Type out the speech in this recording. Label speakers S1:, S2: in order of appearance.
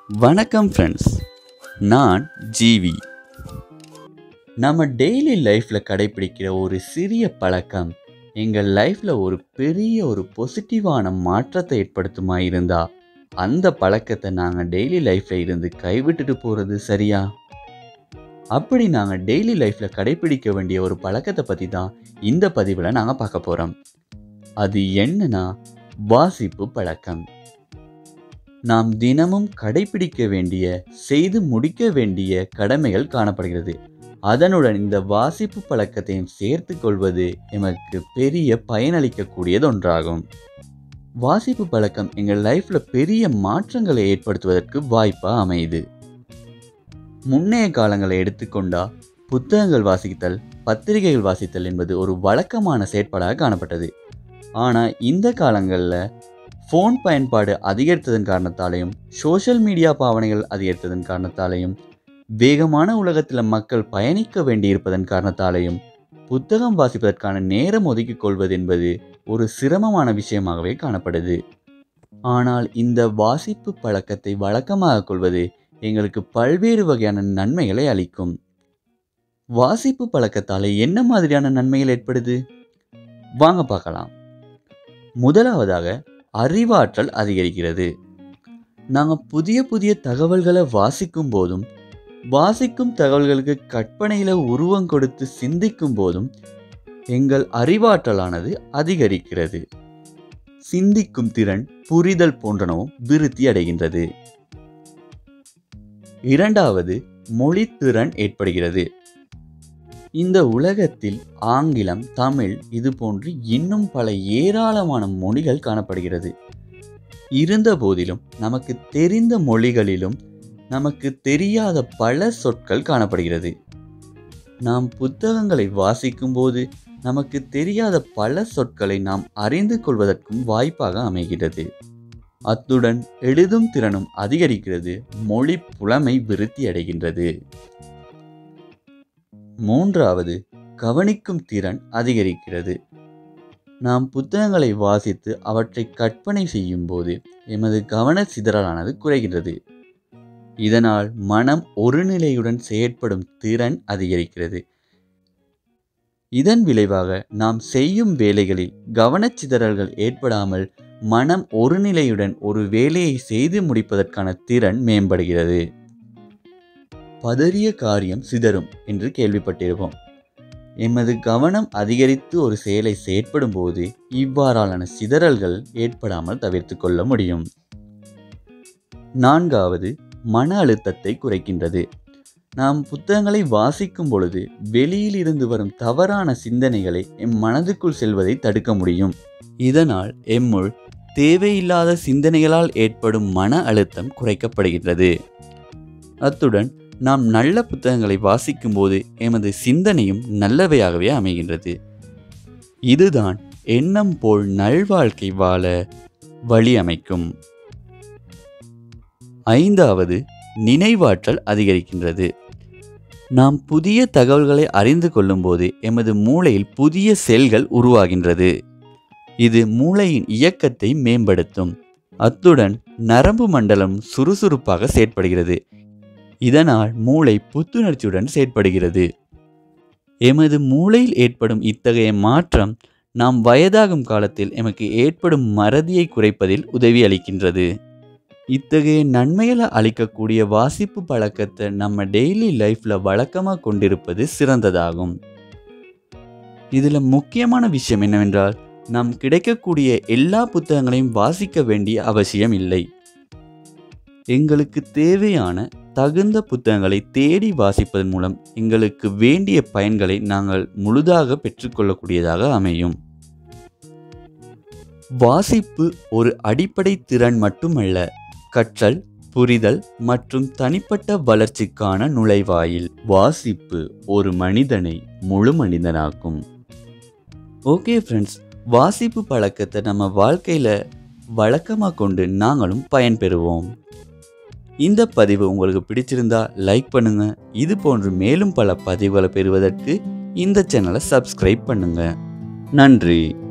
S1: வணக்கம் ஃப்ரெண்ட்ஸ் நான் ஜீவி நம்ம டெய்லி லைஃப்பில் கடைப்பிடிக்கிற ஒரு சிறிய பழக்கம் எங்கள் லைஃப்பில் ஒரு பெரிய ஒரு பாசிட்டிவான மாற்றத்தை ஏற்படுத்துமா இருந்தா அந்த பழக்கத்தை நாங்கள் டெய்லி லைஃப்பில் இருந்து கைவிட்டுட்டு போகிறது சரியா அப்படி நாங்கள் டெய்லி லைஃப்பில் கடைப்பிடிக்க வேண்டிய ஒரு பழக்கத்தை பற்றி தான் இந்த பதிவில் நாங்கள் பார்க்க போகிறோம் அது என்னன்னா வாசிப்பு பழக்கம் நாம் தினமும் கடைபிடிக்க வேண்டிய செய்து முடிக்க வேண்டிய கடமைகள் காணப்படுகிறது அதனுடன் இந்த வாசிப்பு பழக்கத்தையும் சேர்த்து கொள்வது எமக்கு பெரிய பயனளிக்கக்கூடியது ஒன்றாகும் வாசிப்பு பழக்கம் எங்கள் லைஃப்பில் பெரிய மாற்றங்களை ஏற்படுத்துவதற்கு வாய்ப்பாக அமையுது முன்னைய காலங்களை எடுத்துக்கொண்டா புத்தகங்கள் வாசித்தல் பத்திரிகைகள் வாசித்தல் என்பது ஒரு வழக்கமான செயற்பாடாக காணப்பட்டது ஆனால் இந்த காலங்களில் ஃபோன் பயன்பாடு அதிகரித்ததன் காரணத்தாலையும் சோஷியல் மீடியா பாவனைகள் அதிகரித்ததன் காரணத்தாலையும் வேகமான உலகத்தில் மக்கள் பயணிக்க வேண்டியிருப்பதன் காரணத்தாலையும் புத்தகம் வாசிப்பதற்கான நேரம் ஒதுக்கிக் கொள்வது என்பது ஒரு சிரமமான விஷயமாகவே காணப்படுது ஆனால் இந்த வாசிப்பு பழக்கத்தை வழக்கமாக கொள்வது எங்களுக்கு பல்வேறு வகையான நன்மைகளை அளிக்கும் வாசிப்பு பழக்கத்தால் என்ன மாதிரியான நன்மைகள் ஏற்படுது வாங்க பார்க்கலாம் முதலாவதாக அறிவாற்றல் அதிகரிக்கிறது நாங்கள் புதிய புதிய தகவல்களை வாசிக்கும் போதும் வாசிக்கும் தகவல்களுக்கு கற்பனையில் உருவம் கொடுத்து சிந்திக்கும் போதும் எங்கள் அறிவாற்றலானது அதிகரிக்கிறது சிந்திக்கும் திறன் புரிதல் போன்றனவும் விருத்தி அடைகின்றது இரண்டாவது மொழித்திறன் ஏற்படுகிறது இந்த உலகத்தில் ஆங்கிலம் தமிழ் இது போன்று இன்னும் பல ஏராளமான மொழிகள் காணப்படுகிறது இருந்த போதிலும் நமக்கு தெரிந்த மொழிகளிலும் நமக்கு தெரியாத பல சொற்கள் காணப்படுகிறது நாம் புத்தகங்களை வாசிக்கும்போது நமக்கு தெரியாத பல சொற்களை நாம் அறிந்து கொள்வதற்கும் வாய்ப்பாக அமைகிறது அத்துடன் எழுதும் திறனும் அதிகரிக்கிறது மொழி புலமை விருத்தி அடைகின்றது மூன்றாவது கவனிக்கும் திறன் அதிகரிக்கிறது நாம் புத்தகங்களை வாசித்து அவற்றை கற்பனை செய்யும் போது எமது கவன சிதறலானது குறைகின்றது இதனால் மனம் ஒரு நிலையுடன் செயற்படும் திறன் அதிகரிக்கிறது இதன் விளைவாக நாம் செய்யும் வேலைகளில் கவனச்சிதறல்கள் ஏற்படாமல் மனம் ஒரு நிலையுடன் ஒரு வேலையை செய்து முடிப்பதற்கான திறன் மேம்படுகிறது பதறிய காரியம் சிதறும் என்று கேள்விப்பட்டிருப்போம் எமது கவனம் அதிகரித்து ஒரு செயலை செயற்படும் போது இவ்வாறான சிதறல்கள் ஏற்படாமல் தவிர்த்து கொள்ள முடியும் நான்காவது மன அழுத்தத்தை குறைக்கின்றது நாம் புத்தகங்களை வாசிக்கும் பொழுது வெளியில் இருந்து வரும் தவறான சிந்தனைகளை எம் மனதுக்குள் செல்வதை தடுக்க முடியும் இதனால் எம்முள் தேவையில்லாத சிந்தனைகளால் ஏற்படும் மன அழுத்தம் குறைக்கப்படுகின்றது அத்துடன் நாம் நல்ல புத்தகங்களை வாசிக்கும்போது எமது சிந்தனையும் நல்லவையாகவே அமைகின்றது இதுதான் எண்ணம் போல் நல்வாழ்க்கை வாழ வழி அமைக்கும் ஐந்தாவது நினைவாற்றல் அதிகரிக்கின்றது நாம் புதிய தகவல்களை அறிந்து கொள்ளும்போது எமது மூளையில் புதிய செல்கள் உருவாகின்றது இது மூளையின் இயக்கத்தை மேம்படுத்தும் அத்துடன் நரம்பு மண்டலம் சுறுசுறுப்பாக செயற்படுகிறது இதனால் மூளை புத்துணர்ச்சியுடன் செயற்படுகிறது எமது மூளையில் ஏற்படும் இத்தகைய மாற்றம் நாம் வயதாகும் காலத்தில் எமக்கு ஏற்படும் மறதியை குறைப்பதில் உதவி அளிக்கின்றது இத்தகைய நன்மைகளை அளிக்கக்கூடிய வாசிப்பு பழக்கத்தை நம்ம டெய்லி லைஃப்பில் வழக்கமாக கொண்டிருப்பது சிறந்ததாகும் இதில் முக்கியமான விஷயம் என்னவென்றால் நாம் கிடைக்கக்கூடிய எல்லா புத்தகங்களையும் வாசிக்க வேண்டிய அவசியம் இல்லை எங்களுக்கு தேவையான தகுந்த புத்தகங்களை தேடி வாசிப்பதன் மூலம் எங்களுக்கு வேண்டிய பயன்களை நாங்கள் முழுதாக பெற்றுக்கொள்ளக்கூடியதாக அமையும் வாசிப்பு ஒரு அடிப்படை திறன் மட்டுமல்ல கற்றல் புரிதல் மற்றும் தனிப்பட்ட வளர்ச்சிக்கான நுழைவாயில் வாசிப்பு ஒரு மனிதனை முழு மனிதனாக்கும் ஓகே ஃப்ரெண்ட்ஸ் வாசிப்பு பழக்கத்தை நம்ம வாழ்க்கையில் வழக்கமாக கொண்டு நாங்களும் பயன்பெறுவோம் இந்த பதிவு உங்களுக்கு பிடிச்சிருந்தா லைக் பண்ணுங்க இது போன்று மேலும் பல பதிவுகளை பெறுவதற்கு இந்த சேனலை சப்ஸ்கிரைப் பண்ணுங்க நன்றி